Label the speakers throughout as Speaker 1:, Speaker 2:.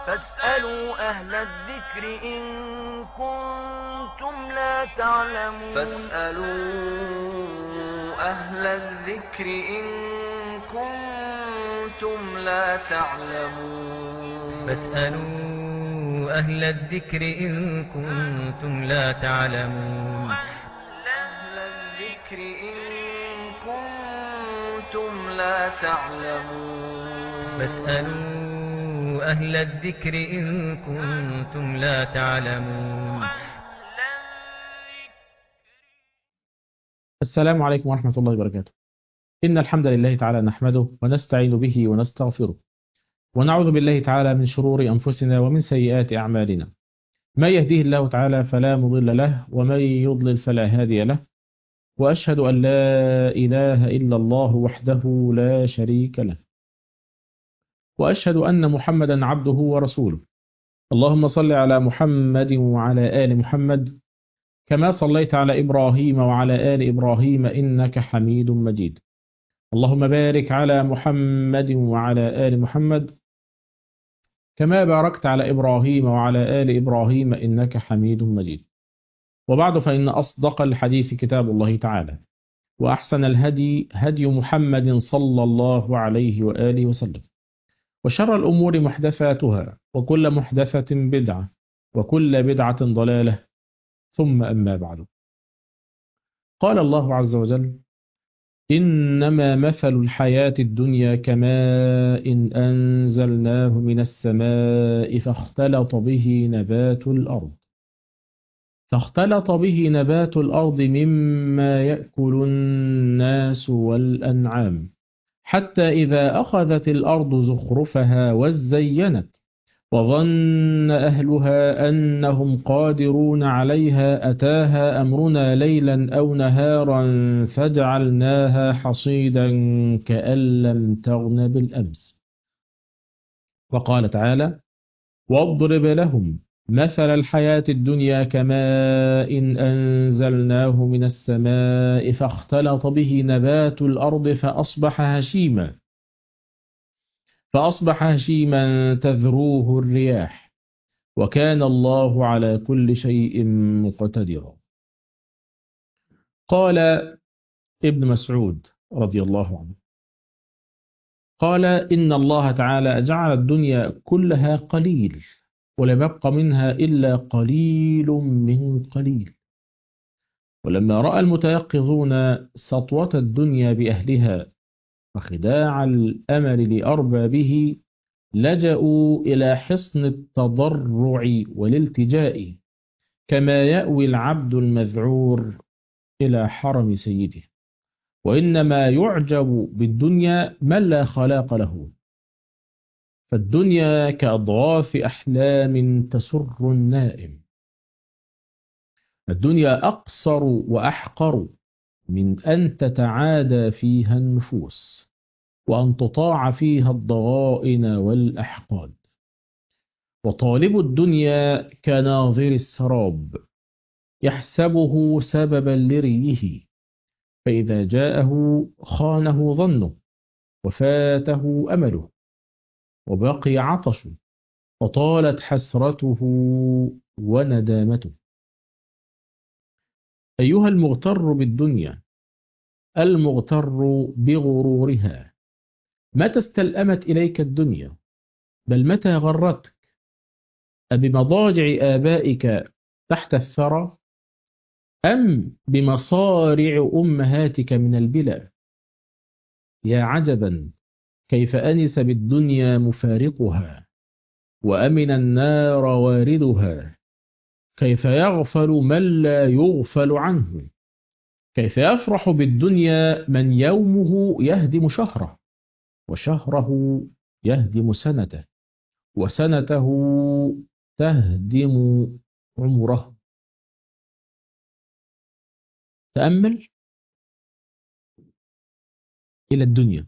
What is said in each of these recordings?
Speaker 1: فاسألوا أهل الذكر إن كنتم لا تعلمون
Speaker 2: فاسألوا أهل الذكر إن كنتم لا تعلمون
Speaker 3: فاسألوا أهل الذكر إن كنتم لا تعلمون
Speaker 2: أهل الذكر إن كنتم لا تعلمون
Speaker 3: فاسألوا أهل الذكر إن كنتم لا تعلمون
Speaker 4: السلام عليكم ورحمة الله وبركاته إن الحمد لله تعالى نحمده ونستعين به ونستغفره ونعوذ بالله تعالى من شرور أنفسنا ومن سيئات أعمالنا ما يهديه الله تعالى فلا مضل له ومن يضلل فلا هادي له وأشهد أن لا إله إلا الله وحده لا شريك له وأشهد أن محمدا عبده ورسوله اللهم صل على محمد وعلى آل محمد كما صليت على إبراهيم وعلى آل إبراهيم إنك حميد مجيد اللهم بارك على محمد وعلى آل محمد كما باركت على إبراهيم وعلى آل إبراهيم إنك حميد مجيد وبعد فإن أصدق الحديث كتاب الله تعالى وأحسن الهدي هدي محمد صلى الله عليه وآله وسلم وشر الأمور محدثاتها وكل محدثة بدعة وكل بدعة ضلالة ثم أما بعد قال الله عز وجل إنما مثل الحياة الدنيا كماء إن أنزلناه من السماء فاختلط به نبات الأرض فاختلط به نبات الأرض مما يأكل الناس والأنعام حتى إذا أخذت الأرض زخرفها وزينت وظن أهلها أنهم قادرون عليها أتاها أمرنا ليلا أو نهارا فجعلناها حصيدا كأن لم تغن بالأمس وقال تعالى واضرب لهم مثل الحياة الدنيا كماء إن أنزلناه من السماء فاختلط به نبات الأرض فأصبح هشيما فأصبح هشيما تذروه الرياح وكان الله على كل شيء مقتدرا قال ابن مسعود رضي الله عنه قال إن الله تعالى جعل الدنيا كلها قليل ولم يبق منها إلا قليل من قليل ولما رأى المتيقظون سطوة الدنيا بأهلها وخداع الأمل لأربابه لجأوا إلى حصن التضرع والالتجاء كما يأوي العبد المذعور إلى حرم سيده وإنما يعجب بالدنيا من لا خلاق له فالدنيا كأضغاث أحلام تسر النائم الدنيا أقصر وأحقر من أن تتعادى فيها النفوس وأن تطاع فيها الضغائن والأحقاد وطالب الدنيا كناظر السراب يحسبه سببا لريه فإذا جاءه خانه ظنه وفاته أمله وبقي عطشه وطالت حسرته وندامته أيها المغتر بالدنيا المغتر بغرورها متى استلأمت إليك الدنيا بل متى غرتك أبمضاجع آبائك تحت الثرى أم بمصارع أمهاتك من البلا يا عجبا كيف أنس بالدنيا مفارقها وأمن النار واردها كيف يغفل من لا يغفل عنه كيف يفرح بالدنيا من يومه يهدم شهره وشهره يهدم سنته وسنته تهدم عمره تأمل إلى الدنيا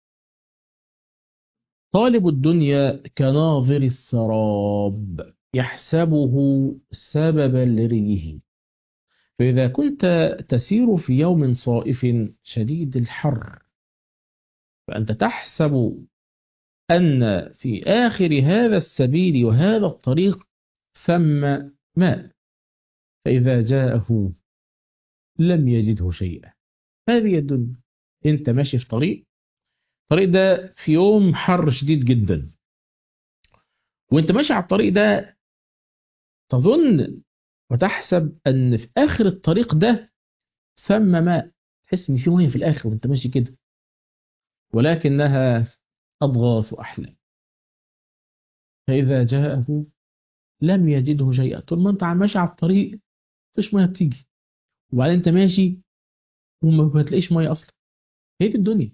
Speaker 4: طالب الدنيا كناظر السراب يحسبه سببا لريه فإذا كنت تسير في يوم صائف شديد الحر فأنت تحسب أن في آخر هذا السبيل وهذا الطريق ثم ماء فإذا جاءه لم يجده شيئا هذه الدنيا أنت ماشي في طريق الطريق ده في يوم حر شديد جدا وانت ماشي على الطريق ده تظن وتحسب ان في اخر الطريق ده ثم ماء تحس ان في ميه في الاخر وانت ماشي كده ولكنها اضغاث احلام فاذا جاءه لم يجده شيئا طول ما انت ماشي على الطريق مفيش ميه بتيجي وبعدين انت ماشي وما تلاقيش ميه اصلا هي دي الدنيا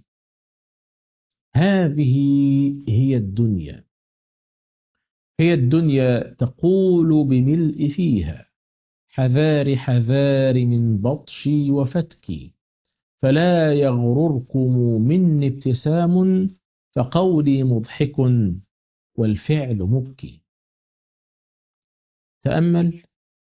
Speaker 4: هذه هي الدنيا هي الدنيا تقول بملء فيها حذار حذار من بطشي وفتكي فلا يغرركم مني ابتسام فقولي مضحك والفعل مبكي تأمل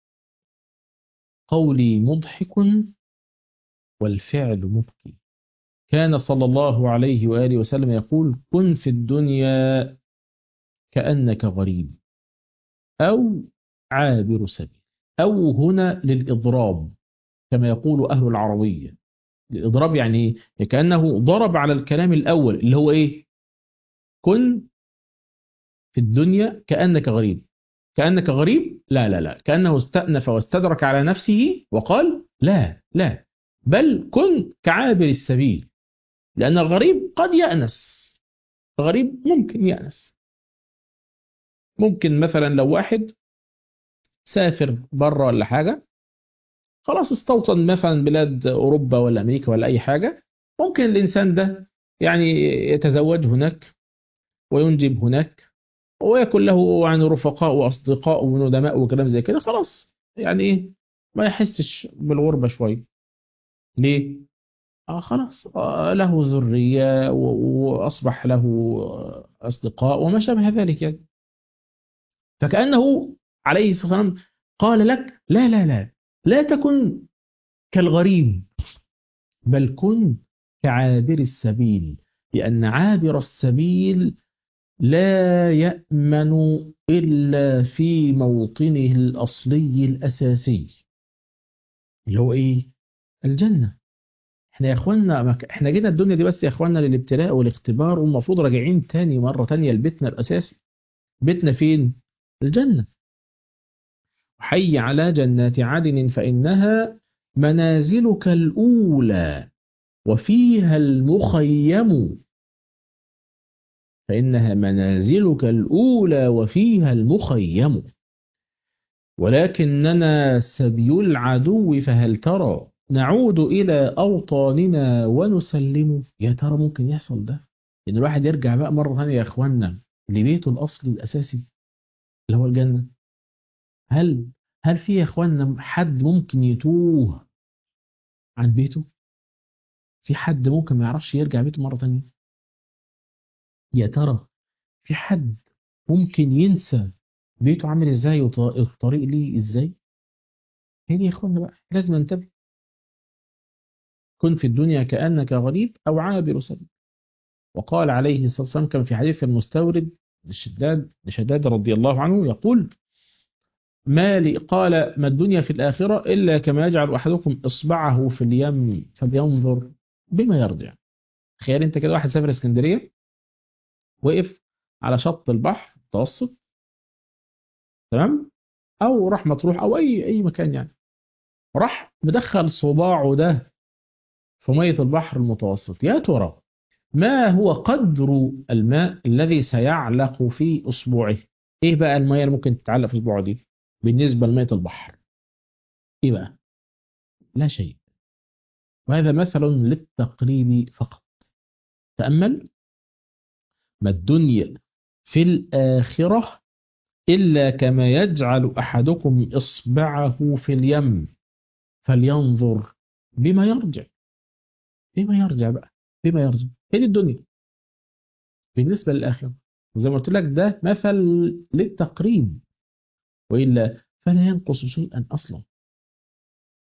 Speaker 4: قولي مضحك والفعل مبكي كان صلى الله عليه وآله وسلم يقول كن في الدنيا كأنك غريب أو عابر سبيل أو هنا للإضراب كما يقول أهل العربية الإضراب يعني إيه؟ كأنه ضرب على الكلام الأول اللي هو إيه كن في الدنيا كأنك غريب كأنك غريب لا لا لا كأنه استأنف واستدرك على نفسه وقال لا لا بل كن كعابر السبيل لأن الغريب قد يأنس الغريب ممكن يأنس ممكن مثلا لو واحد سافر بره ولا حاجة خلاص استوطن مثلا بلاد أوروبا ولا أمريكا ولا أي حاجة ممكن الإنسان ده يعني يتزوج هناك وينجب هناك ويكون له يعني رفقاء وأصدقاء وندماء وكلام زي كده خلاص يعني إيه ما يحسش بالغربة شوية ليه؟ آه خلاص آه له ذرية وأصبح له أصدقاء وما شابه ذلك يعني فكأنه عليه الصلاة والسلام قال لك لا لا لا لا تكن كالغريب بل كن كعابر السبيل لأن عابر السبيل لا يأمن إلا في موطنه الأصلي الأساسي اللي هو إيه؟ الجنة احنا يا اخوانا احنا جينا الدنيا دي بس يا اخوانا للابتلاء والاختبار والمفروض راجعين تاني مرة تانية لبيتنا الأساسي بيتنا فين؟ الجنة حي على جنات عدن فإنها منازلك الأولى وفيها المخيم فإنها منازلك الأولى وفيها المخيم ولكننا سبي العدو فهل ترى نعود إلى أوطاننا ونسلم يا ترى ممكن يحصل ده إن الواحد يرجع بقى مرة ثانية يا إخواننا لبيته الأصلي الأساسي اللي هو الجنة هل هل في يا إخواننا حد ممكن يتوه عن بيته في حد ممكن ما يعرفش يرجع بيته مرة ثانية يا ترى في حد ممكن ينسى بيته عامل ازاي والطريق ليه ازاي هي دي يا اخوانا بقى لازم ننتبه كن في الدنيا كأنك غريب أو عابر سبيل وقال عليه الصلاة والسلام كما في حديث المستورد للشداد لشداد رضي الله عنه يقول ما لي قال ما الدنيا في الآخرة إلا كما يجعل أحدكم إصبعه في اليم فلينظر بما يرجع تخيل أنت كده واحد سافر اسكندرية وقف على شط البحر المتوسط تمام أو راح مطروح أو أي أي مكان يعني راح مدخل صباعه ده في مية البحر المتوسط يا ترى ما هو قدر الماء الذي سيعلق في أصبعه إيه بقى المية اللي ممكن تتعلق في أصبعه دي بالنسبة لمية البحر إيه بقى لا شيء وهذا مثل للتقريب فقط تأمل ما الدنيا في الآخرة إلا كما يجعل أحدكم إصبعه في اليم فلينظر بما يرجع بما يرجع بقى بما يرجع هي دي الدنيا بالنسبة للآخرة وزي ما قلت لك ده مثل للتقريب وإلا فلا ينقص شيئا أصلا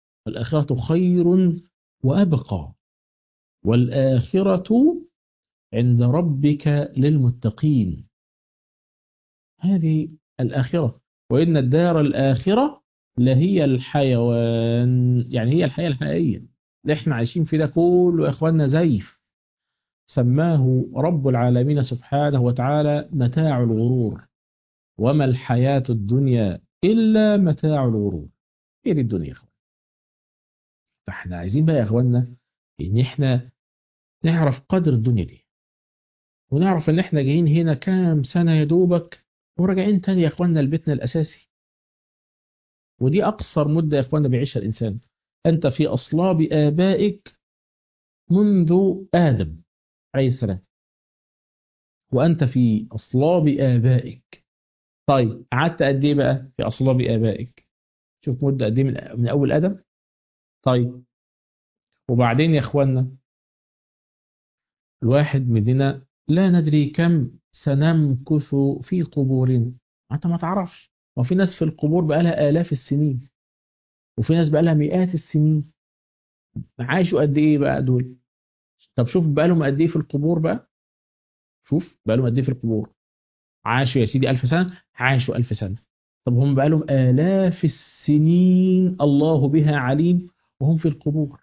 Speaker 4: الآخرة خير وأبقى والآخرة عند ربك للمتقين هذه الآخرة وإن الدار الآخرة لهي الحيوان يعني هي الحياة الحقيقية اللي احنا عايشين في ده كله يا اخواننا زيف سماه رب العالمين سبحانه وتعالى متاع الغرور وما الحياة الدنيا إلا متاع الغرور ايه دي الدنيا يا اخوان فاحنا عايزين بقى يا اخواننا ان احنا نعرف قدر الدنيا دي ونعرف ان احنا جايين هنا كام سنة يا دوبك وراجعين تاني يا اخواننا لبيتنا الاساسي ودي اقصر مدة يا اخواننا بيعيشها الانسان انت في اصلاب ابائك منذ ادم عليه السلام وانت في اصلاب ابائك طيب قعدت قد ايه بقى في اصلاب ابائك شوف مدة قد ايه من, من اول ادم طيب وبعدين يا اخواننا الواحد مننا لا ندري كم سنمكث في قبورنا انت ما تعرفش وفي ناس في القبور بقالها آلاف السنين وفي ناس بقالها مئات السنين عايشوا قد ايه بقى دول طب شوف بقالهم قد ايه في القبور بقى شوف بقالهم قد ايه في القبور عاشوا يا سيدي ألف سنة عاشوا ألف سنة طب هم بقالهم آلاف السنين الله بها عليم وهم في القبور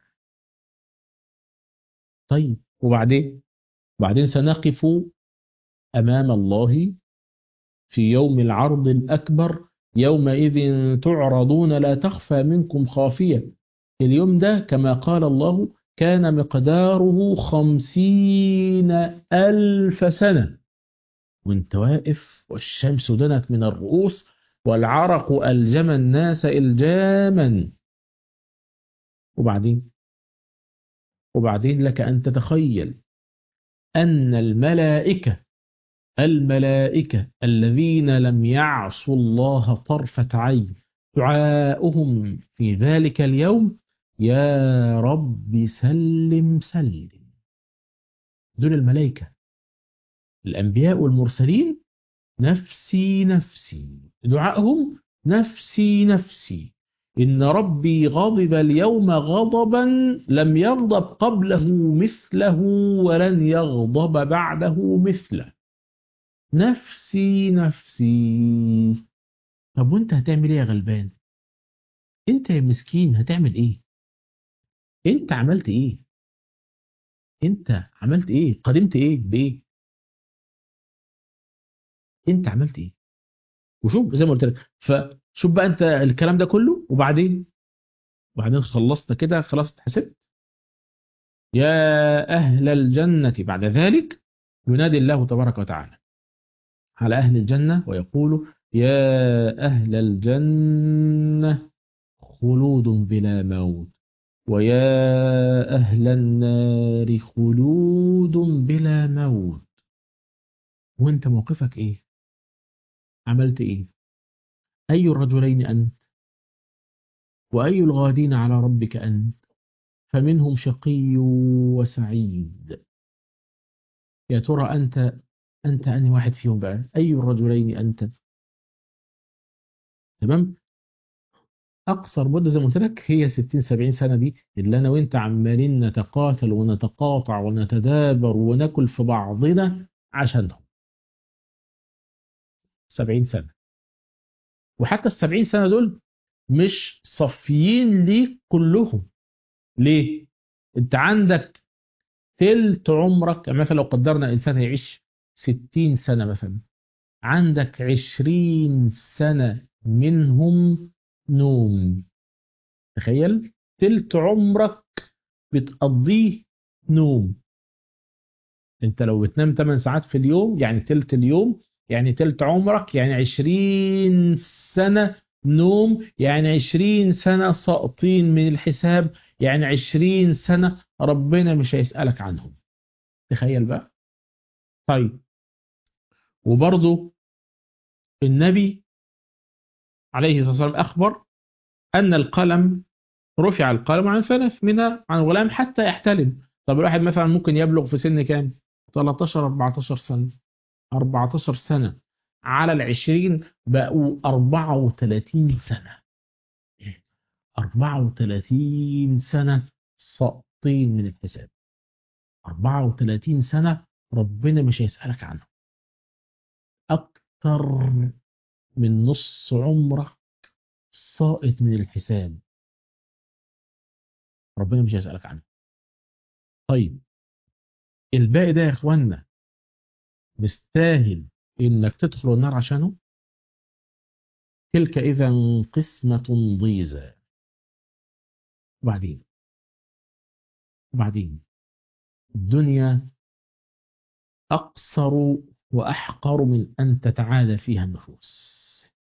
Speaker 4: طيب وبعدين بعدين سنقف أمام الله في يوم العرض الأكبر يومئذ تعرضون لا تخفى منكم خافية اليوم ده كما قال الله كان مقداره خمسين ألف سنة وانت واقف والشمس دنت من الرؤوس والعرق ألجم الناس إلجاما وبعدين وبعدين لك أن تتخيل أن الملائكة الملائكة الذين لم يعصوا الله طرفة عين دعاؤهم في ذلك اليوم يا رب سلم سلم دول الملائكة الأنبياء والمرسلين نفسي نفسي دعائهم نفسي نفسي إن ربي غضب اليوم غضبا لم يغضب قبله مثله ولن يغضب بعده مثله نفسي نفسي طب وانت هتعمل ايه يا غلبان انت يا مسكين هتعمل ايه انت عملت ايه انت عملت ايه قدمت ايه بايه انت عملت ايه وشوف زي ما قلت لك فشوف بقى انت الكلام ده كله وبعدين وبعدين خلصت كده خلاص اتحسبت يا اهل الجنه بعد ذلك ينادي الله تبارك وتعالى على أهل الجنة ويقول يا أهل الجنة خلود بلا موت ويا أهل النار خلود بلا موت وانت موقفك ايه عملت ايه أي الرجلين أنت وأي الغادين على ربك أنت فمنهم شقي وسعيد يا ترى أنت أنت أني واحد فيهم بقى أي الرجلين أنت تمام أقصر مدة زي ما قلت لك هي 60 70 سنة دي اللي أنا وأنت عمالين نتقاتل ونتقاطع ونتدابر وناكل في بعضنا عشانهم 70 سنة وحتى ال 70 سنة دول مش صافيين ليك كلهم ليه؟ أنت عندك تلت عمرك مثلا لو قدرنا إنسان هيعيش ستين سنة مثلا عندك عشرين سنة منهم نوم تخيل تلت عمرك بتقضيه نوم انت لو بتنام 8 ساعات في اليوم يعني تلت اليوم يعني تلت عمرك يعني عشرين سنة نوم يعني عشرين سنة ساقطين من الحساب يعني عشرين سنة ربنا مش هيسألك عنهم تخيل بقى طيب وبرضه النبي عليه الصلاة والسلام أخبر أن القلم رفع القلم عن ثلاث منها عن غلام حتى يحتلم طب الواحد مثلا ممكن يبلغ في سن كام 13 14 سنة 14 سنة على العشرين بقوا 34 سنة 34 سنة ساقطين من الحساب 34 سنة ربنا مش هيسألك عنه أكتر من نص عمرك ساقط من الحساب ربنا مش هيسألك عنه طيب الباقي ده يا اخوانا مستاهل انك تدخل النار عشانه تلك اذا قسمة ضيزى وبعدين وبعدين الدنيا أقصر وأحقر من أن تتعادى فيها النفوس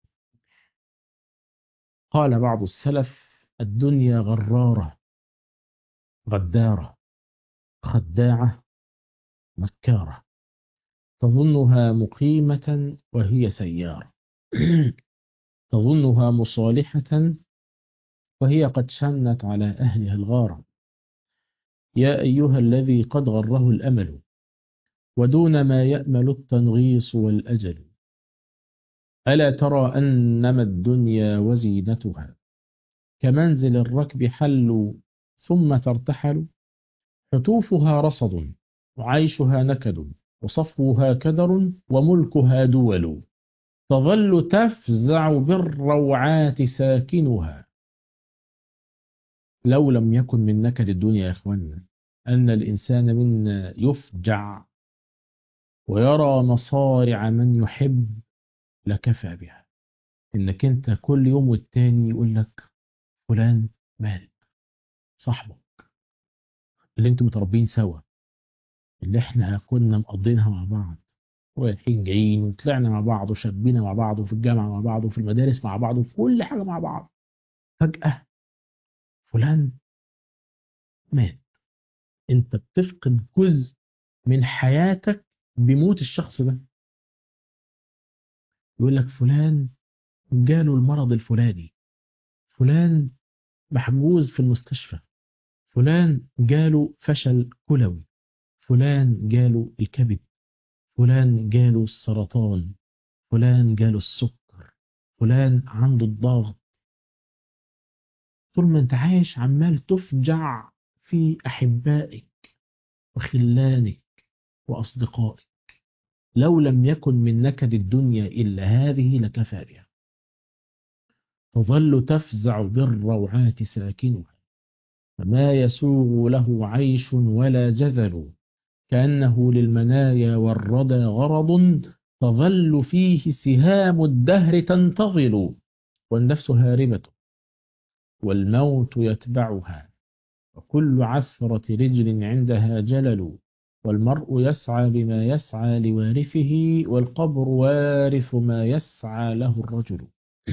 Speaker 4: قال بعض السلف الدنيا غرارة غدارة خداعة مكارة تظنها مقيمة وهي سيارة تظنها مصالحة وهي قد شنت على أهلها الغارة يا أيها الذي قد غره الأمل ودون ما يأمل التنغيص والأجل ألا ترى أنما الدنيا وزينتها كمنزل الركب حلوا ثم ترتحل حتوفها رصد وعيشها نكد وصفوها كدر وملكها دول تظل تفزع بالروعات ساكنها لو لم يكن من نكد الدنيا يا إخواننا أن الإنسان منا يفجع ويرى مصارع من يحب لكفى بها إنك أنت كل يوم والتاني يقول لك فلان مات صاحبك اللي انتم متربين سوا اللي احنا كنا مقضينها مع بعض رايحين جايين وطلعنا مع بعض وشبينا مع بعض وفي الجامعة مع بعض وفي المدارس مع بعض وفي كل حاجة مع بعض فجأة فلان مات انت بتفقد جزء من حياتك بموت الشخص ده يقول لك فلان جاله المرض الفلاني فلان محجوز في المستشفى فلان جاله فشل كلوي فلان جاله الكبد فلان جاله السرطان فلان جاله السكر فلان عنده الضغط طول ما انت عايش عمال تفجع في أحبائك وخلانك وأصدقائك لو لم يكن من نكد الدنيا إلا هذه لكفى بها تظل تفزع بالروعات ساكنها فما يسوغ له عيش ولا جذل كأنه للمنايا والردى غرض تظل فيه سهام الدهر تنتظل والنفس هاربة والموت يتبعها وكل عثرة رجل عندها جلل والمرء يسعى بما يسعى لوارثه والقبر وارث ما يسعى له الرجل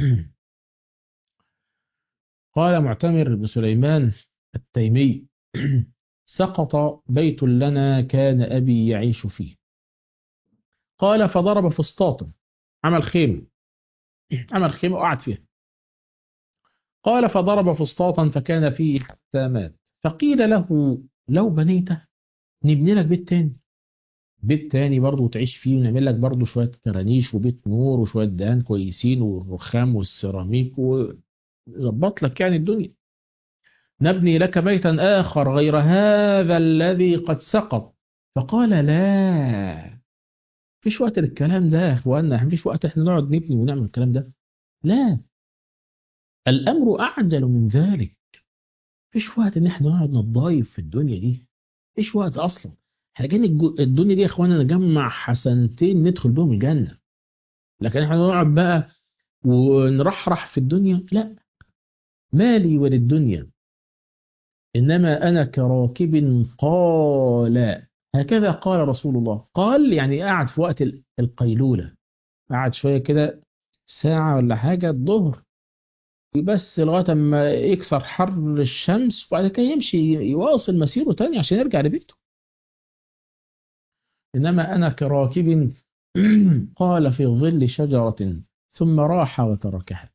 Speaker 4: قال معتمر بن سليمان التيمي سقط بيت لنا كان أبي يعيش فيه قال فضرب فسطاطا عمل خيمة عمل خيمة وقعد فيها قال فضرب فسطاطا فكان فيه حتى مات فقيل له لو بنيته نبني لك بيت تاني بيت تاني برضه وتعيش فيه ونعمل لك برضه شوية كرانيش وبيت نور وشوية دهان كويسين والرخام والسيراميك وظبط لك يعني الدنيا نبني لك بيتا آخر غير هذا الذي قد سقط فقال لا فيش وقت للكلام ده يا اخوانا مفيش وقت احنا نقعد نبني ونعمل الكلام ده لا الامر اعجل من ذلك فيش وقت ان احنا نقعد نتضايف في الدنيا دي فيش وقت اصلا احنا جايين الدنيا دي يا اخوانا نجمع حسنتين ندخل بهم الجنه لكن احنا نقعد بقى ونرحرح في الدنيا لا مالي وللدنيا إنما أنا كراكب قال هكذا قال رسول الله قال يعني قاعد في وقت القيلولة قاعد شوية كده ساعة ولا حاجة الظهر بس لغاية ما يكسر حر الشمس وبعد كده يمشي يواصل مسيره تاني عشان يرجع لبيته إنما أنا كراكب قال في ظل شجرة ثم راح وتركها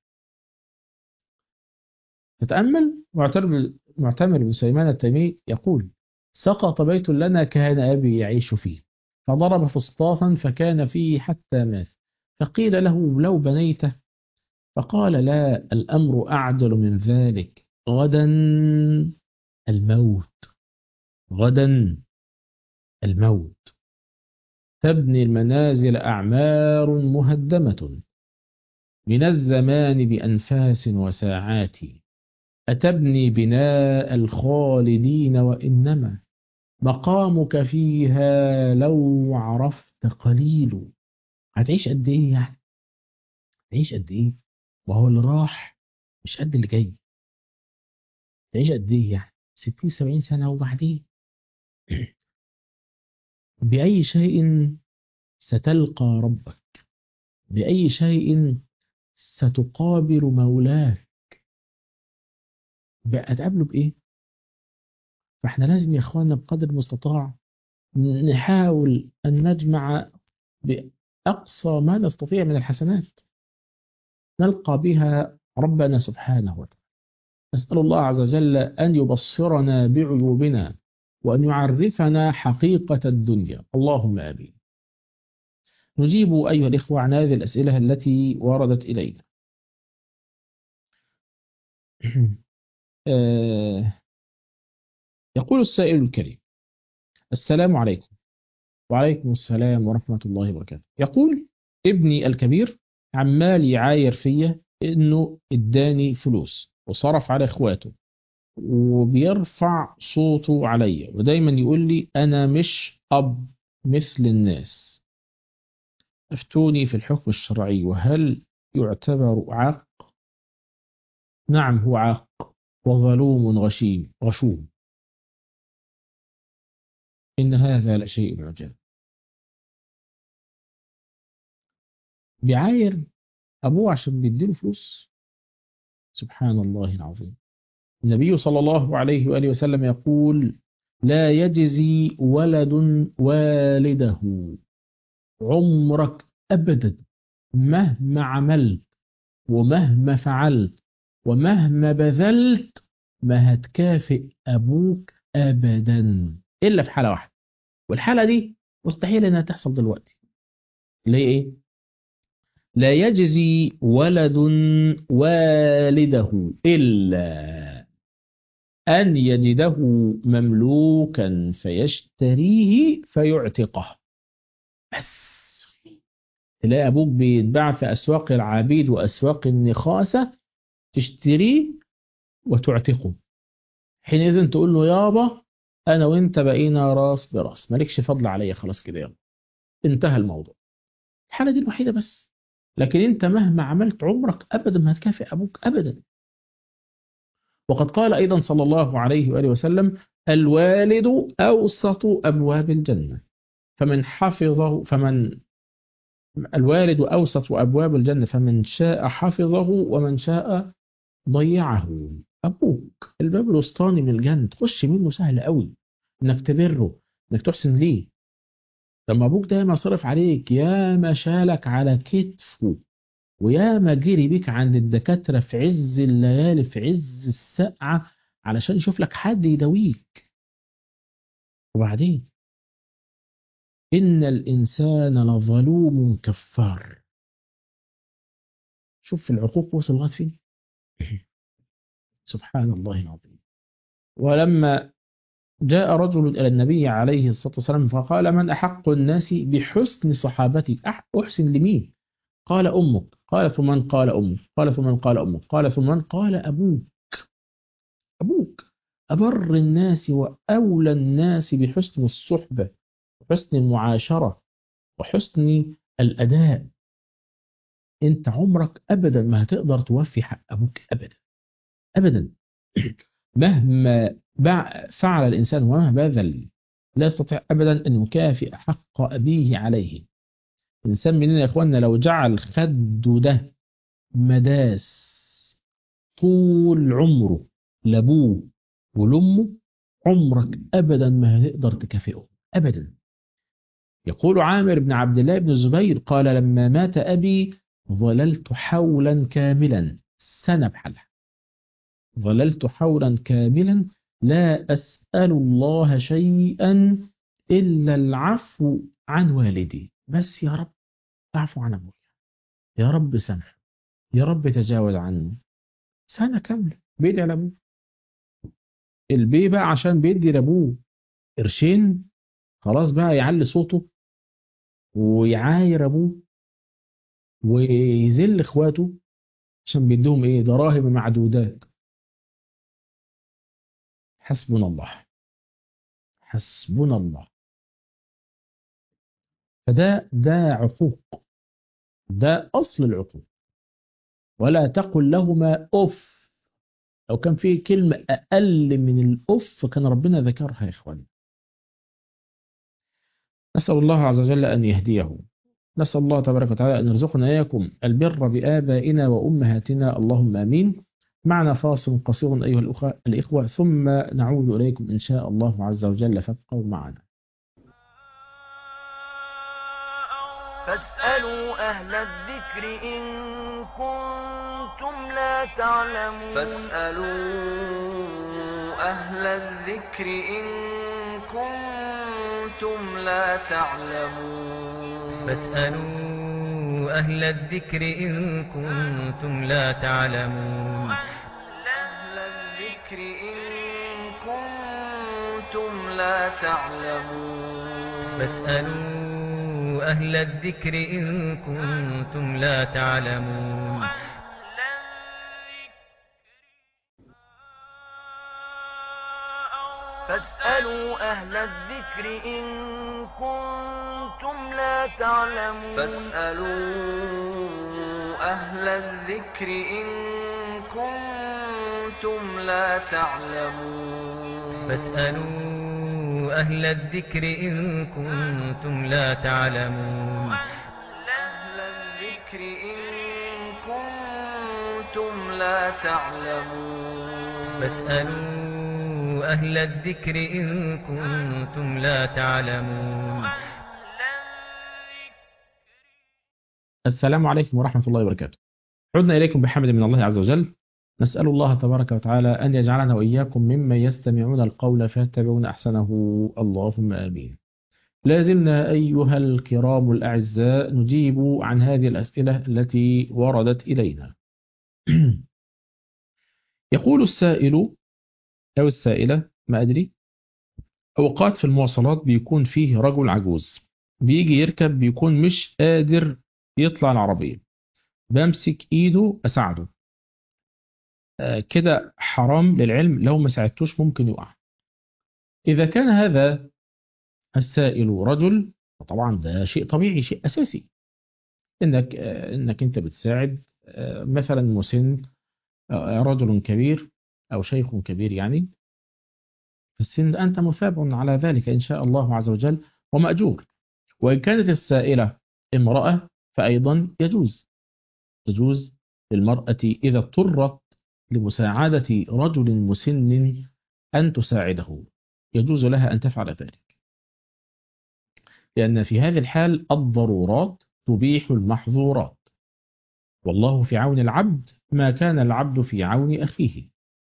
Speaker 4: تتأمل معتمر معتمر بن سليمان التيمي يقول سقط بيت لنا كان أبي يعيش فيه فضرب فسطاطا فكان فيه حتى مات فقيل له لو بنيته فقال لا الأمر أعجل من ذلك غدا الموت غدا الموت تبني المنازل أعمار مهدمة من الزمان بأنفاس وساعات أتبني بناء الخالدين وإنما مقامك فيها لو عرفت قليل هتعيش قد إيه يعني تعيش قد إيه وهو اللي راح مش قد اللي جاي تعيش قد إيه يعني 60 70 سنة وبعدين بأي شيء ستلقى ربك بأي شيء ستقابل مولاك بقى تقابله بإيه فإحنا لازم يا إخواننا بقدر المستطاع نحاول أن نجمع بأقصى ما نستطيع من الحسنات نلقى بها ربنا سبحانه وتعالى نسأل الله عز وجل أن يبصرنا بعيوبنا وأن يعرفنا حقيقة الدنيا اللهم آمين نجيب أيها الإخوة عن هذه الأسئلة التي وردت إلينا يقول السائل الكريم السلام عليكم وعليكم السلام ورحمة الله وبركاته يقول ابني الكبير عمال يعاير فيا انه اداني فلوس وصرف على اخواته وبيرفع صوته عليا ودايما يقول لي انا مش اب مثل الناس افتوني في الحكم الشرعي وهل يعتبر عاق نعم هو عاق وظلوم غشيم غشوم إن هذا لشيء عجاب بيعاير أبوه عشان بيديله فلوس سبحان الله العظيم النبي صلى الله عليه وآله وسلم يقول لا يجزي ولد والده عمرك أبدا مهما عملت ومهما فعلت ومهما بذلت ما هتكافئ أبوك أبدا إلا في حالة واحدة والحالة دي مستحيل إنها تحصل دلوقتي اللي هي إيه؟ لا يجزي ولد والده إلا أن يجده مملوكا فيشتريه فيعتقه بس تلاقي أبوك بيتباع في أسواق العبيد وأسواق النخاسة تشتريه وتعتقه حينئذ تقول له يابا أنا وأنت بقينا راس براس مالكش فضل عليا خلاص كده يلا انتهى الموضوع الحالة دي الوحيدة بس لكن أنت مهما عملت عمرك أبدا ما هتكافئ أبوك أبدا وقد قال أيضا صلى الله عليه وآله وسلم الوالد أوسط أبواب الجنة فمن حفظه فمن الوالد أوسط أبواب الجنة فمن شاء حفظه ومن شاء ضيعه أبوك الباب الوسطاني من الجنة تخش منه سهل قوي إنك تبره إنك تحسن ليه لما أبوك دايما صرف عليك يا ما شالك على كتفه ويا ما جري بيك عند الدكاترة في عز الليالي في عز السقعة علشان يشوف لك حد يداويك وبعدين إن الإنسان لظلوم كفار شوف العقوق وصل لغاية فين سبحان الله العظيم ولما جاء رجل إلى النبي عليه الصلاة والسلام فقال من أحق الناس بحسن صحابتي أحسن لمين قال أمك قال ثم من قال أمك قال ثم من قال أمك قال ثم من قال أبوك أبوك أبر الناس وأولى الناس بحسن الصحبة وحسن المعاشرة وحسن الأداء أنت عمرك أبدا ما هتقدر توفي حق أبوك أبدا أبدا مهما فعل الإنسان ومهما بذل لا يستطيع أبدا أن يكافئ حق أبيه عليه الإنسان مننا يا إخواننا لو جعل خده ده مداس طول عمره لأبوه ولأمه عمرك أبدا ما هتقدر تكافئه أبدا يقول عامر بن عبد الله بن الزبير قال لما مات أبي ظللت حولا كاملا سنة بحالها ظللت حولا كاملا لا أسأل الله شيئا إلا العفو عن والدي بس يا رب اعفو عن أبويا يا رب سامحه يا رب تجاوز عنه سنة كاملة بيدعي لأبوه البي بقى عشان بيدي لأبوه قرشين خلاص بقى يعلي صوته ويعاير ابوه ويذل اخواته عشان بيديهم ايه دراهم معدودات حسبنا الله حسبنا الله فده ده عقوق ده اصل العقوق ولا تقل لهما اف لو كان في كلمة أقل من الأف كان ربنا ذكرها يا إخواني نسأل الله عز وجل أن يهديه نسأل الله تبارك وتعالى أن يرزقنا إياكم البر بآبائنا وأمهاتنا اللهم آمين معنا فاصل قصير أيها الأخوة, الإخوة ثم نعود إليكم إن شاء الله عز وجل فابقوا معنا
Speaker 1: فاسألوا أهل الذكر إن كنتم لا تعلمون
Speaker 2: فاسألوا أهل الذكر إن كنتم لا تعلمون
Speaker 3: فاسألوا أهل الذكر إن كنتم لا تعلمون
Speaker 2: أهل الذكر إن كنتم لا تعلمون
Speaker 3: فاسألوا أهل الذكر إن كنتم لا تعلمون
Speaker 1: فاسألوا أهل الذكر إن كنتم لا تعلمون
Speaker 2: فاسألوا أهل الذكر إن كنتم لا تعلمون
Speaker 3: فاسألوا أهل الذكر إن كنتم لا تعلمون
Speaker 2: أهل الذكر إن كنتم لا تعلمون
Speaker 3: فاسألوا أهل الذكر إن كنتم لا تعلمون
Speaker 4: السلام عليكم ورحمة الله وبركاته عدنا إليكم بحمد من الله عز وجل نسأل الله تبارك وتعالى أن يجعلنا وإياكم ممن يستمعون القول فيتبعون أحسنه اللهم آمين لازلنا أيها الكرام الأعزاء نجيب عن هذه الأسئلة التي وردت إلينا يقول السائل أو السائلة ما أدري أوقات في المواصلات بيكون فيه رجل عجوز بيجي يركب بيكون مش قادر يطلع العربية بمسك إيده أساعده آه كده حرام للعلم لو ما ساعدتوش ممكن يقع إذا كان هذا السائل رجل طبعا ده شيء طبيعي شيء أساسي إنك آه إنك أنت بتساعد آه مثلا مسن رجل كبير أو شيخ كبير يعني في السن أنت مثاب على ذلك إن شاء الله عز وجل ومأجور وإن كانت السائلة امرأة فأيضا يجوز يجوز للمرأة إذا اضطرت لمساعدة رجل مسن أن تساعده يجوز لها أن تفعل ذلك لأن في هذه الحال الضرورات تبيح المحظورات والله في عون العبد ما كان العبد في عون أخيه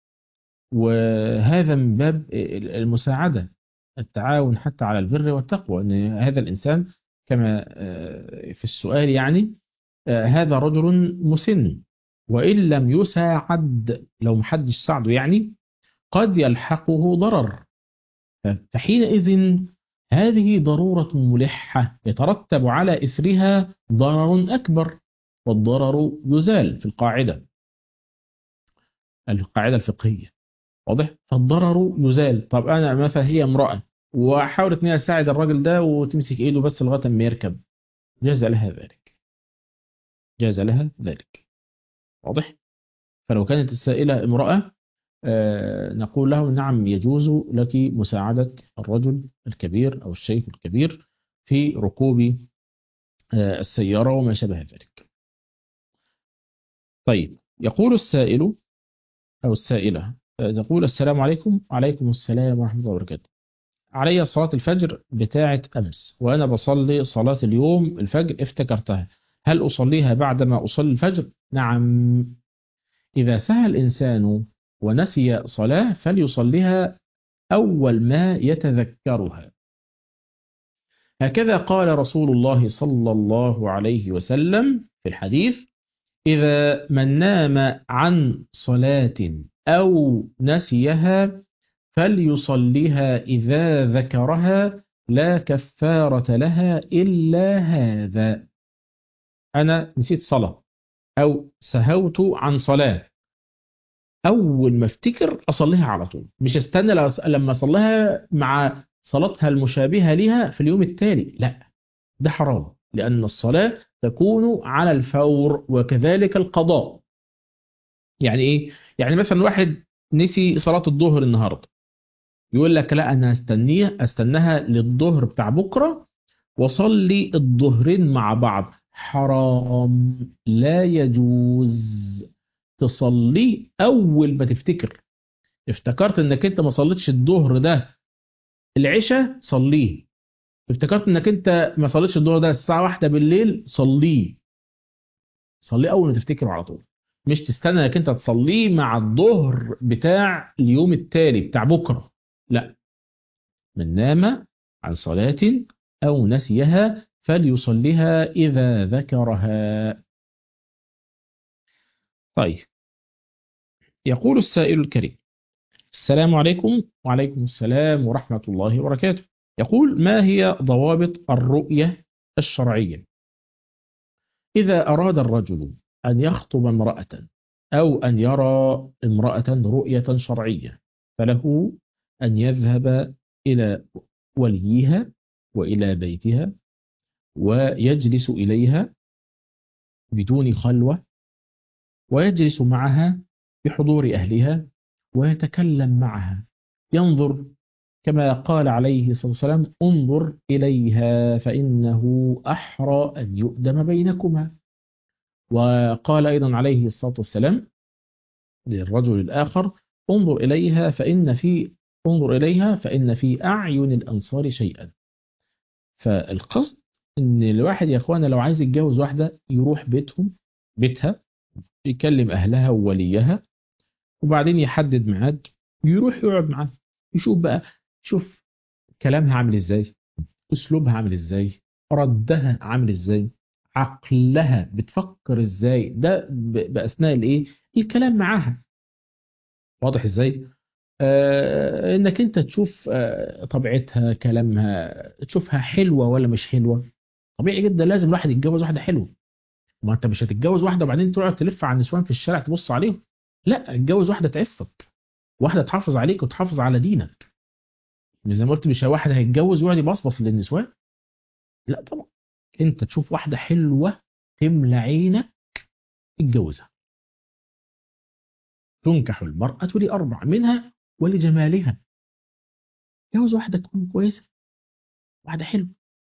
Speaker 4: وهذا من باب المساعدة التعاون حتى على البر والتقوى أن هذا الإنسان كما في السؤال يعني هذا رجل مسن وإن لم يساعد لو محدش ساعده يعني قد يلحقه ضرر فحينئذ هذه ضرورة ملحة يترتب على إثرها ضرر أكبر والضرر يزال في القاعدة القاعدة الفقهية واضح فالضرر يزال طب أنا مثلا هي امرأة وحاولت ان هي تساعد الراجل ده وتمسك ايده بس لغايه ما يركب جاز لها ذلك جاز لها ذلك واضح فلو كانت السائله امراه آه نقول له نعم يجوز لك مساعده الرجل الكبير او الشيخ الكبير في ركوب آه السياره وما شابه ذلك طيب يقول السائل او السائله آه تقول السلام عليكم وعليكم السلام ورحمه الله وبركاته علي صلاة الفجر بتاعة أمس وأنا بصلي صلاة اليوم الفجر افتكرتها هل أصليها بعدما أصلي الفجر؟ نعم إذا سهى الإنسان ونسي صلاة فليصليها أول ما يتذكرها هكذا قال رسول الله صلى الله عليه وسلم في الحديث إذا من نام عن صلاة أو نسيها فليصليها إذا ذكرها لا كفارة لها إلا هذا أنا نسيت صلاة أو سهوت عن صلاة أول ما افتكر أصليها على طول مش استنى لما أصليها مع صلاتها المشابهة لها في اليوم التالي لا ده حرام لأن الصلاة تكون على الفور وكذلك القضاء يعني إيه؟ يعني مثلا واحد نسي صلاة الظهر النهاردة يقول لك لا أنا استنيه استناها للظهر بتاع بكرة وصلي الظهرين مع بعض حرام لا يجوز تصليه أول ما تفتكر افتكرت انك انت ما صليتش الظهر ده العشاء صليه افتكرت انك انت ما صليتش الظهر ده الساعة واحدة بالليل صليه صليه أول ما تفتكره على طول مش تستنى انك انت تصليه مع الظهر بتاع اليوم التالي بتاع بكرة لا من نام عن صلاة أو نسيها فليصليها إذا ذكرها طيب يقول السائل الكريم السلام عليكم وعليكم السلام ورحمة الله وبركاته يقول ما هي ضوابط الرؤية الشرعية إذا أراد الرجل أن يخطب امرأة أو أن يرى امرأة رؤية شرعية فله أن يذهب إلى وليها وإلى بيتها ويجلس إليها بدون خلوة ويجلس معها بحضور أهلها ويتكلم معها ينظر كما قال عليه الصلاة والسلام انظر إليها فإنه أحرى أن يؤدم بينكما وقال أيضا عليه الصلاة والسلام للرجل الآخر انظر إليها فإن في انظر إليها فإن في أعين الأنصار شيئا فالقصد ان الواحد يا اخوانا لو عايز يتجوز واحدة يروح بيتهم بيتها يكلم اهلها ووليها وبعدين يحدد ميعاد يروح يقعد معاها يشوف بقى شوف كلامها عامل ازاي اسلوبها عامل ازاي ردها عامل ازاي عقلها بتفكر ازاي ده باثناء الايه الكلام معاها واضح ازاي آه انك انت تشوف آه طبيعتها كلامها تشوفها حلوه ولا مش حلوه طبيعي جدا لازم الواحد يتجوز واحده حلوه ما انت مش هتتجوز واحده وبعدين تقعد تلف على النسوان في الشارع تبص عليهم لا اتجوز واحده تعفك واحده تحافظ عليك وتحافظ على دينك زي ما قلت مش واحد هيتجوز ويقعد يبصبص للنسوان لا طبعا انت تشوف واحده حلوه تملى عينك اتجوزها تنكح المرأة لأربع منها ولجمالها جوز واحدة تكون كويسة واحدة حلوة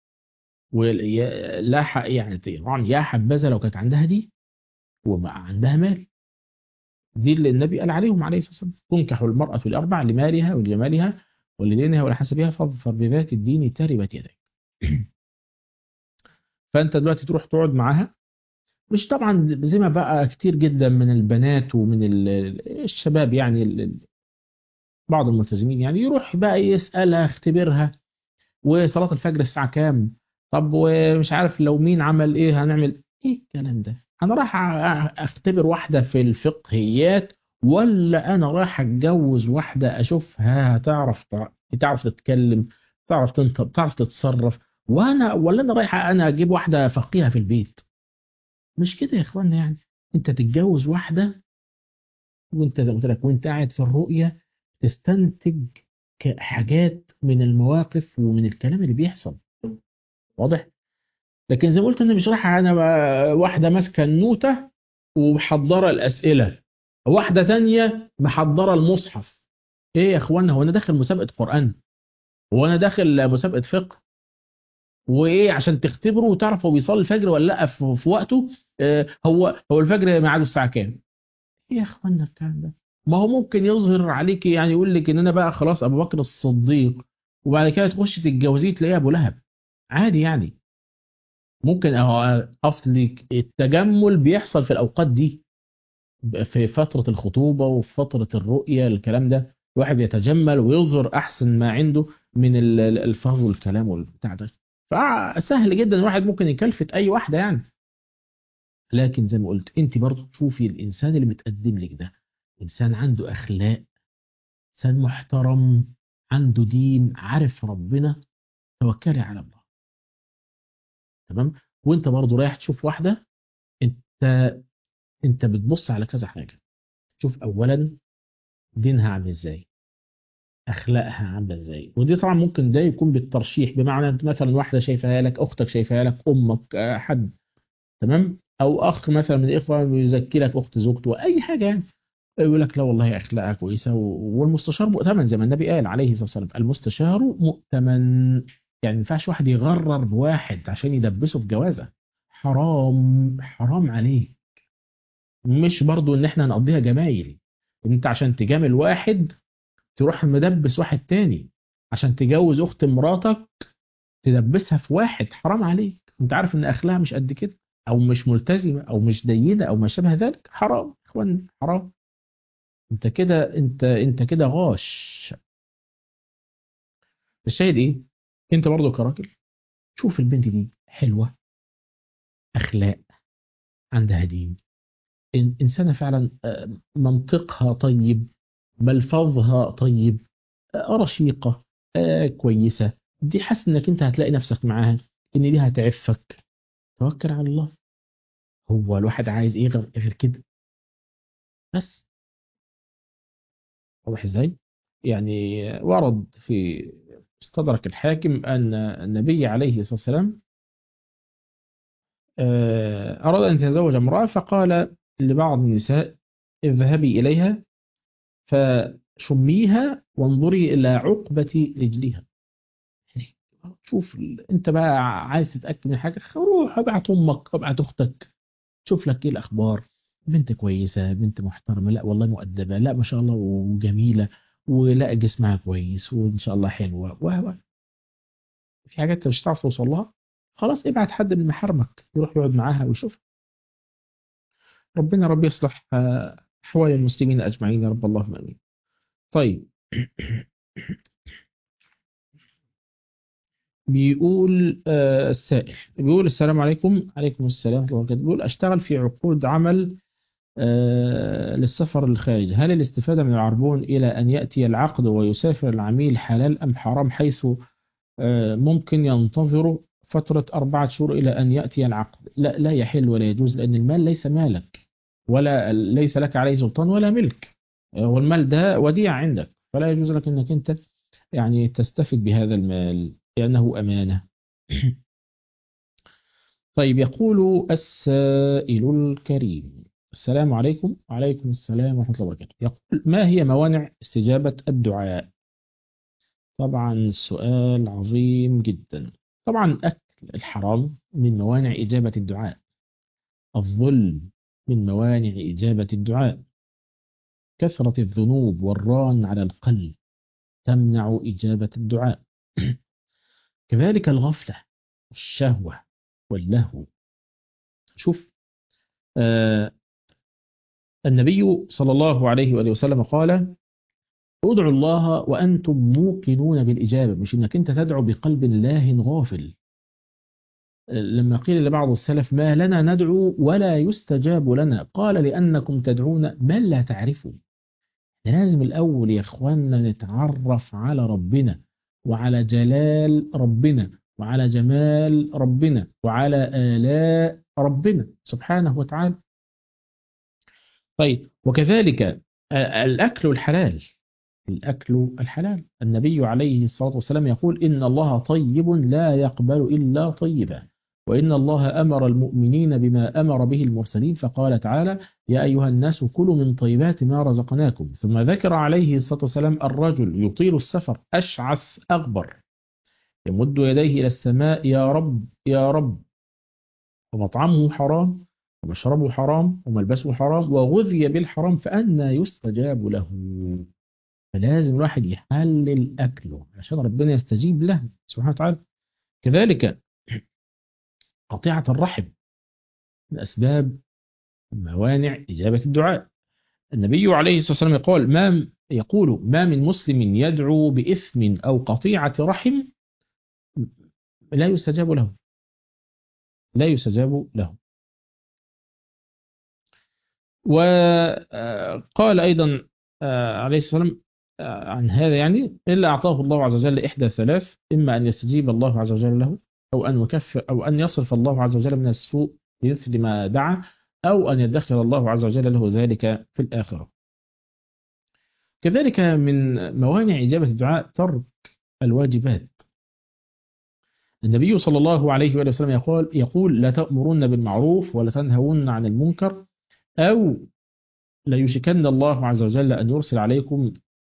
Speaker 4: ولا حق يعني طبعا يا حبذا لو كانت عندها دي وما عندها مال دي اللي النبي قال عليهم عليه الصلاة والسلام تنكح المرأة الأربع لمالها ولجمالها ولدينها ولحسبها فاظفر بذات الدين تربت يديك فأنت دلوقتي تروح تقعد معاها مش طبعا زي ما بقى كتير جدا من البنات ومن الشباب يعني بعض الملتزمين يعني يروح بقى يسألها اختبرها وصلاة الفجر الساعة كام طب ومش عارف لو مين عمل ايه هنعمل ايه الكلام ده انا راح اختبر واحدة في الفقهيات ولا انا رايح اتجوز واحدة اشوفها هتعرف تعرف تتكلم تعرف تنطق تعرف تتصرف وانا ولا انا رايح انا اجيب واحدة فقيهة في البيت مش كده يا اخوانا يعني انت تتجوز واحدة وانت زي ما قلت لك وانت قاعد في الرؤية تستنتج حاجات من المواقف ومن الكلام اللي بيحصل واضح لكن زي ما قلت انا مش رايح انا واحدة ماسكة النوتة ومحضرة الاسئلة واحدة تانية محضرة المصحف ايه يا اخوانا هو انا داخل مسابقة قرآن هو انا داخل مسابقة فقه وايه عشان تختبره وتعرف هو بيصلي الفجر ولا لا في وقته آه هو هو الفجر ميعاده الساعه كام ايه يا اخوانا الكلام ده ما هو ممكن يظهر عليك يعني يقول لك ان انا بقى خلاص ابو بكر الصديق وبعد كده تخش تتجوزيه تلاقيه ابو لهب عادي يعني ممكن اصل التجمل بيحصل في الاوقات دي في فترة الخطوبة وفي فترة الرؤية الكلام ده الواحد بيتجمل ويظهر احسن ما عنده من الالفاظ والكلام والبتاع ده فسهل جدا الواحد ممكن يكلفت اي واحدة يعني لكن زي ما قلت انت برضو تشوفي الانسان اللي متقدم لك ده انسان عنده اخلاق انسان محترم عنده دين عارف ربنا توكلي على الله تمام وانت برضو رايح تشوف واحدة انت انت بتبص على كذا حاجة شوف اولا دينها عامل ازاي اخلاقها عامله ازاي ودي طبعا ممكن ده يكون بالترشيح بمعنى انت مثلا واحده شايفاها لك اختك شايفاها لك امك آه، حد تمام او اخ مثلا من الاخوه بيزكي لك اخت زوجته اي حاجه يعني يقول لك لا والله اخلاقها كويسه و- والمستشار مؤتمن زي ما النبي قال عليه الصلاه والسلام المستشار مؤتمن يعني ما ينفعش واحد يغرر بواحد عشان يدبسه في جوازه حرام حرام عليك مش برضو ان احنا هنقضيها جمايل انت عشان تجامل واحد تروح مدبس واحد تاني عشان تجوز اخت مراتك تدبسها في واحد حرام عليك انت عارف ان اخلاقها مش قد كده او مش ملتزمه او مش دينه او ما شابه ذلك حرام يا اخوان حرام انت كده انت انت كده غاش الشاهد ايه انت برضو كراجل شوف البنت دي حلوه اخلاق عندها دين إن- انسانه فعلا آه، منطقها طيب ملفظها طيب آه، رشيقه آه، كويسه دي حاسس انك انت هتلاقي نفسك معاها ان دي هتعفك توكل على الله هو الواحد عايز ايه غير غير كده بس واضح ازاي يعني ورد في استدرك الحاكم ان النبي عليه الصلاه والسلام آه، اراد ان يتزوج امراه فقال لبعض النساء اذهبي اليها فشميها وانظري الى عقبه رجلها شوف ال- انت بقى عايز تتاكد من حاجه روح ابعت امك ابعت اختك شوف لك ايه الاخبار بنت كويسه بنت محترمه لا والله مؤدبه لا ما شاء الله وجميله ولا جسمها كويس وان شاء الله حلوه و و- في حاجات انت مش هتعرف توصل لها خلاص ابعت حد من محارمك يروح يقعد معاها ويشوف ربنا رب يصلح آه، احوال المسلمين اجمعين يا رب اللهم امين طيب بيقول آه، السائل بيقول السلام عليكم عليكم السلام ورحمة الله وبركاته بيقول أشتغل في عقود عمل آه، للسفر للخارج هل الاستفادة من العربون إلى أن يأتي العقد ويسافر العميل حلال أم حرام حيث آه، ممكن ينتظر فترة أربعة شهور إلى أن يأتي العقد لا لا يحل ولا يجوز لأن المال ليس مالك ولا ليس لك عليه سلطان ولا ملك آه، والمال ده وديعة عندك فلا يجوز لك أنك أنت يعني تستفد بهذا المال لأنه أمانة طيب يقول السائل الكريم السلام عليكم وعليكم السلام ورحمة الله وبركاته يقول ما هي موانع استجابة الدعاء طبعا سؤال عظيم جدا طبعا أكل الحرام من موانع إجابة الدعاء الظلم من موانع إجابة الدعاء كثرة الذنوب والران على القلب تمنع إجابة الدعاء كذلك الغفلة والشهوة واللهو شوف آه النبي صلى الله عليه وآله وسلم قال ادعوا الله وأنتم موقنون بالإجابة مش إنك أنت تدعو بقلب الله غافل لما قيل لبعض السلف ما لنا ندعو ولا يستجاب لنا قال لأنكم تدعون من لا تعرفوا لازم الأول يا إخواننا نتعرف على ربنا وعلى جلال ربنا وعلى جمال ربنا وعلى آلاء ربنا سبحانه وتعالى طيب وكذلك الأكل الحلال الأكل الحلال النبي عليه الصلاة والسلام يقول إن الله طيب لا يقبل إلا طيبا وإن الله أمر المؤمنين بما أمر به المرسلين فقال تعالى يا أيها الناس كلوا من طيبات ما رزقناكم ثم ذكر عليه الصلاة والسلام الرجل يطيل السفر أشعث أغبر يمد يديه إلى السماء يا رب يا رب ومطعمه حرام ومشربه حرام وملبسه حرام وغذي بالحرام فأنا يستجاب له فلازم الواحد يحلل أكله عشان ربنا يستجيب له سبحانه وتعالى كذلك قطيعة الرحم من أسباب موانع إجابة الدعاء النبي عليه الصلاة والسلام يقول ما يقول ما من مسلم يدعو بإثم أو قطيعة رحم لا يستجاب له لا يستجاب له وقال أيضا عليه الصلاة والسلام عن هذا يعني إلا أعطاه الله عز وجل إحدى ثلاث إما أن يستجيب الله عز وجل له أو أن يكفر أو أن يصرف الله عز وجل من السوء بمثل ما دعا أو أن يدخر الله عز وجل له ذلك في الآخرة كذلك من موانع إجابة الدعاء ترك الواجبات النبي صلى الله عليه وآله وسلم يقول, يقول لا تأمرون بالمعروف ولا تنهون عن المنكر أو لا يشكن الله عز وجل أن يرسل عليكم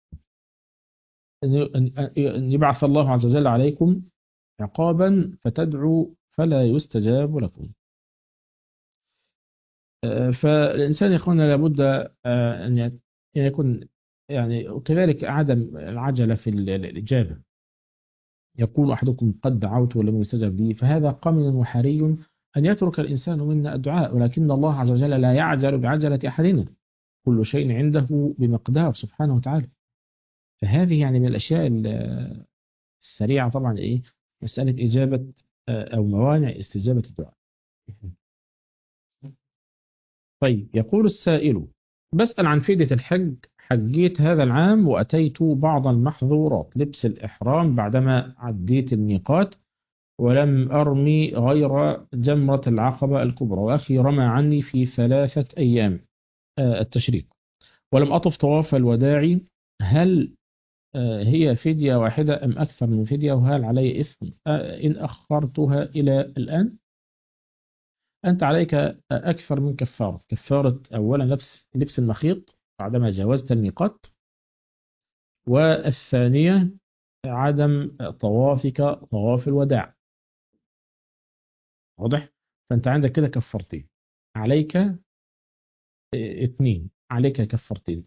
Speaker 4: أن يبعث الله عز وجل عليكم عقابا فتدعوا فلا يستجاب لكم فالإنسان يقول لابد أن يكون يعني وكذلك عدم العجلة في الإجابة يقول أحدكم قد دعوت ولم يستجب لي فهذا قمن وحري أن يترك الإنسان منا الدعاء ولكن الله عز وجل لا يعجل بعجلة أحدنا كل شيء عنده بمقدار سبحانه وتعالى فهذه يعني من الأشياء السريعة طبعا إيه مسألة إجابة أو موانع استجابة الدعاء طيب يقول السائل بسأل عن فيدة الحج حجيت هذا العام وأتيت بعض المحظورات لبس الإحرام بعدما عديت الميقات ولم أرمي غير جمرة العقبة الكبرى وأخي رمى عني في ثلاثة أيام التشريق ولم أطف طواف الوداع هل هي فدية واحدة أم أكثر من فدية وهل علي إثم إن أخرتها إلى الآن أنت عليك أكثر من كفارة كفارة أولا لبس لبس المخيط بعدما جاوزت الميقات والثانية عدم طوافك طواف الوداع واضح فأنت عندك كده كفرتين عليك اثنين عليك كفرتين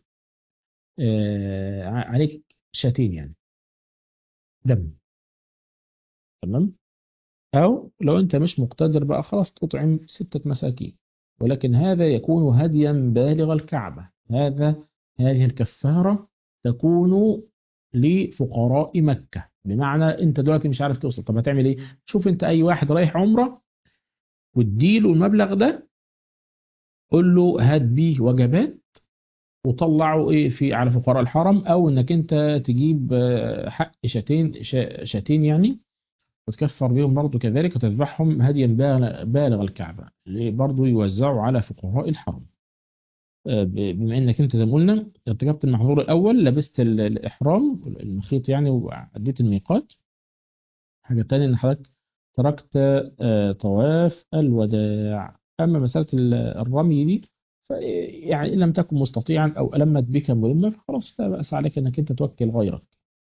Speaker 4: عليك شاتين يعني دم تمام أو لو أنت مش مقتدر بقى خلاص تطعم ستة مساكين ولكن هذا يكون هديا بالغ الكعبة هذا هذه الكفارة تكون لفقراء مكة بمعنى أنت دلوقتي مش عارف توصل طب هتعمل إيه شوف أنت أي واحد رايح عمرة واديله المبلغ ده قول له هات بيه وجبات وطلعه ايه في على فقراء الحرم او انك انت تجيب حق شاتين شاتين يعني وتكفر بهم برضه كذلك وتذبحهم هديا بالغ الكعبة برضه يوزعوا على فقراء الحرم بما انك انت زي ما قلنا ارتكبت المحظور الاول لبست الاحرام المخيط يعني وعديت الميقات حاجة تانية ان حضرتك تركت طواف الوداع اما مسألة الرمي دي يعني إن لم تكن مستطيعا أو ألمت بك ملمة فخلاص لا بأس عليك أنك أنت توكل غيرك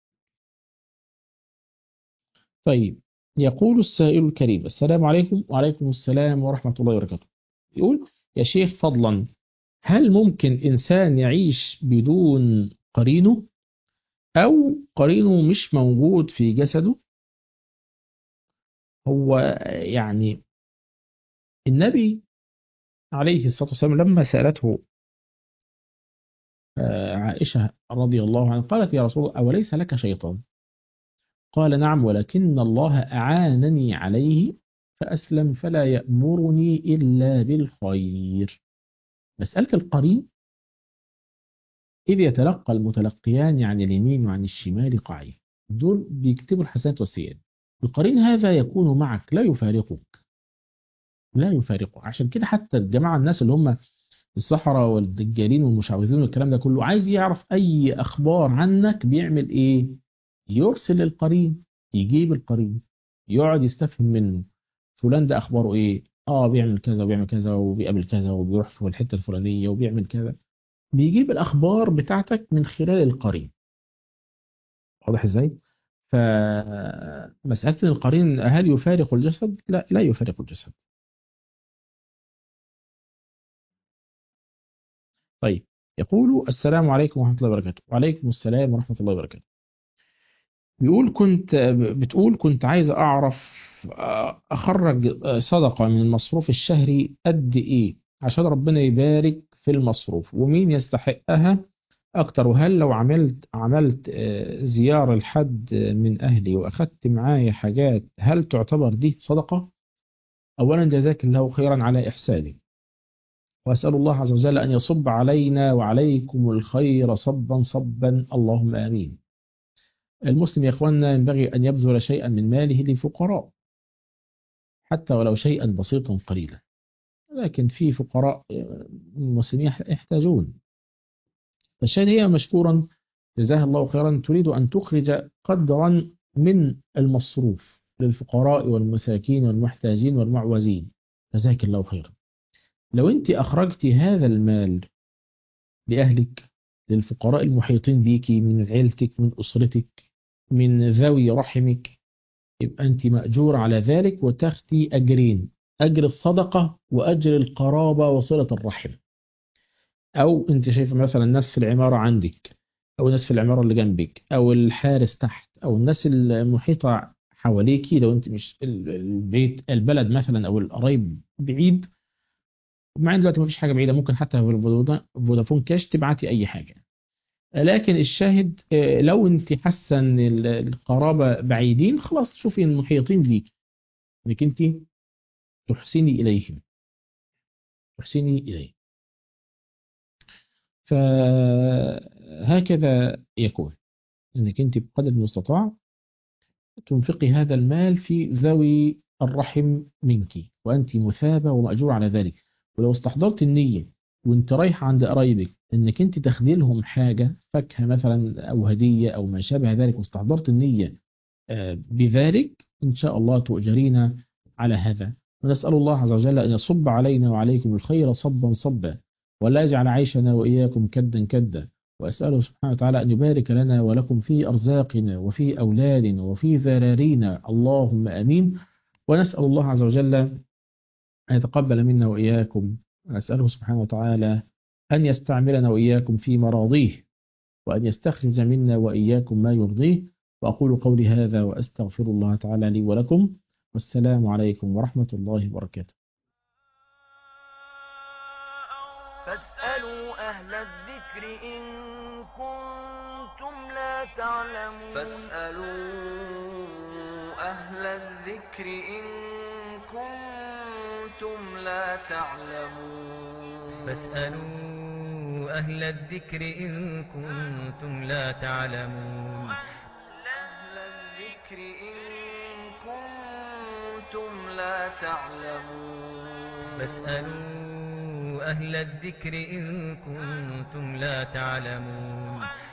Speaker 4: طيب يقول السائل الكريم السلام عليكم وعليكم السلام ورحمة الله وبركاته يقول يا شيخ فضلا هل ممكن إنسان يعيش بدون قرينه أو قرينه مش موجود في جسده هو يعني النبي عليه الصلاة والسلام لما سألته عائشة رضي الله عنها قالت يا رسول الله أوليس لك شيطان قال نعم ولكن الله أعانني عليه فأسلم فلا يأمرني إلا بالخير مسألة القرين إذ يتلقى المتلقيان عن اليمين وعن الشمال قعيد دول بيكتبوا الحسنات والسيئات القرين هذا يكون معك لا يفارقك لا يفارقه عشان كده حتى الجماعة الناس اللي هم السحرة والدجالين والمشعوذين والكلام ده كله عايز يعرف أي أخبار عنك بيعمل إيه يرسل القرين يجيب القرين يقعد يستفهم منه فلان ده أخباره إيه آه بيعمل كذا وبيعمل كذا وبيقابل كذا وبيروح في الحتة الفلانية وبيعمل كذا بيجيب الأخبار بتاعتك من خلال القرين واضح إزاي فمسألة القرين هل يفارق الجسد لا لا يفارق الجسد طيب يقول السلام عليكم ورحمة الله وبركاته وعليكم السلام ورحمة الله وبركاته بيقول كنت بتقول كنت عايز أعرف أخرج صدقة من المصروف الشهري قد إيه عشان ربنا يبارك في المصروف ومين يستحقها أكتر وهل لو عملت عملت زيارة لحد من أهلي وأخدت معايا حاجات هل تعتبر دي صدقة؟ أولا جزاك الله خيرا على إحسانك وأسأل الله عز وجل أن يصب علينا وعليكم الخير صبا صبا اللهم آمين المسلم يا إخواننا ينبغي أن يبذل شيئا من ماله للفقراء حتى ولو شيئا بسيطا قليلا لكن في فقراء المسلمين يحتاجون فالشاهد هي مشكورا جزاها الله خيرا تريد أن تخرج قدرا من المصروف للفقراء والمساكين والمحتاجين والمعوزين جزاك الله خيرا لو أنت أخرجت هذا المال لأهلك للفقراء المحيطين بك من عيلتك من أسرتك من ذوي رحمك يبقى أنت مأجور على ذلك وتخدي أجرين أجر الصدقة وأجر القرابة وصلة الرحم أو أنت شايف مثلا الناس في العمارة عندك أو الناس في العمارة اللي جنبك أو الحارس تحت أو الناس المحيطة حواليكي لو أنت مش البيت البلد مثلا أو القرايب بعيد مع دلوقتي مفيش حاجة بعيدة ممكن حتى فودافون كاش تبعتي أي حاجة لكن الشاهد لو انت حاسه ان القرابه بعيدين خلاص شوفي المحيطين بيك انك انت تحسني اليهم تحسني اليهم فهكذا يكون انك انت بقدر المستطاع تنفقي هذا المال في ذوي الرحم منك وانت مثابه وماجور على ذلك ولو استحضرت النيه وانت رايحه عند قرايبك انك انت تاخدي لهم حاجه فاكهه مثلا او هديه او ما شابه ذلك واستحضرت النيه بذلك ان شاء الله تؤجرين على هذا ونسال الله عز وجل ان يصب علينا وعليكم الخير صبا صبا ولا يجعل عيشنا واياكم كدا كدا واساله سبحانه وتعالى ان يبارك لنا ولكم في ارزاقنا وفي اولادنا وفي ذرارينا اللهم امين ونسال الله عز وجل ان يتقبل منا واياكم أسأله سبحانه وتعالى أن يستعملنا وإياكم في مراضيه وأن يستخرج منا وإياكم ما يرضيه وأقول قولي هذا وأستغفر الله تعالى لي ولكم والسلام عليكم ورحمة الله وبركاته
Speaker 1: فاسألوا أهل الذكر إن كنتم لا تعلمون
Speaker 2: فاسألوا أهل الذكر إن كنتم لا تعلمون
Speaker 3: فاسألوا أهل الذكر إن كنتم لا تعلمون
Speaker 2: أهل الذكر إن كنتم لا تعلمون
Speaker 3: فاسألوا أهل الذكر إن كنتم لا تعلمون